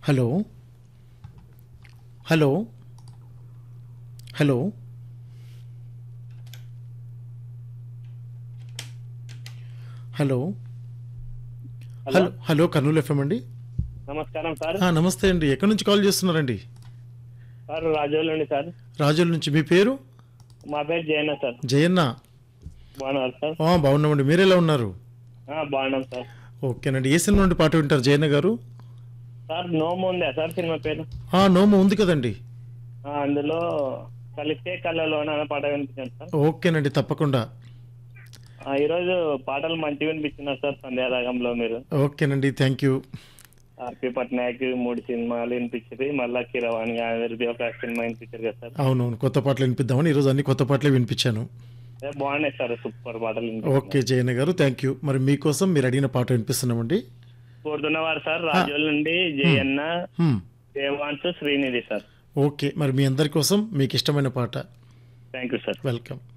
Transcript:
Hello hello hello hello hello hello hello Kurnool FM అండి నమస్కారం sir ఆ, నమస్తే అండి ఎక్కడి నుంచి కాల్ చేస్తున్నారండి సార్ రాజోలండి సార్ రాజుల నుంచి మీ పేరు మా పేరు జయన్న సార్ జయన్న బాగున్నారు సార్ ఆ, బాగున్నామండి మీరు ఎలా ఉన్నారు ఆ, బాగున్నాం సార్ ఓకేనండి ఏ సినిమా నుండి పాట వింటారు జయన్న గారు సార్ నోము ఉందా సార్ సినిమా పేరు ఆ, నోము ఉంది కదండి ఆ, అందులో కలిస్తే కళ్ళలోన అనే పాట వినిపించాను సార్ ఓకేనండి తప్పకుండా ఆ, ఈరోజు పాటలు మంచిగా వినిపించినారు సార్ సంధ్యారాగంలో మీరు ఓకేనండి థ్యాంక్ యూ ఆర్పి పట్నాయక్ మూడు సినిమాలు వినిపించింది మళ్ళా కిరవాణి గారి ఒక సినిమా వినిపించారు కదా సార్ అవునవును కొత్త పాటలు వినిపిద్దామని ఈరోజు అన్ని కొత్త పాటలే వినిపించాను ఏ, బాగున్నాయి సార్ సూపర్ పాటలు వినిపించారు. ఓకే జయన్న గారు థ్యాంక్ యూ మరి మీకోసం మీరు అడిగిన పాట వినిపిస్తున్నామండి కోరుతున్నవారు సార్ రాజోల్ నుండి జయన్న హ్మ్. దేవాంశు శ్రీనిధి సార్ ఓకే మరి మీ అందరి కోసం మీకు ఇష్టమైన పాట థ్యాంక్ యూ సార్ వెల్కమ్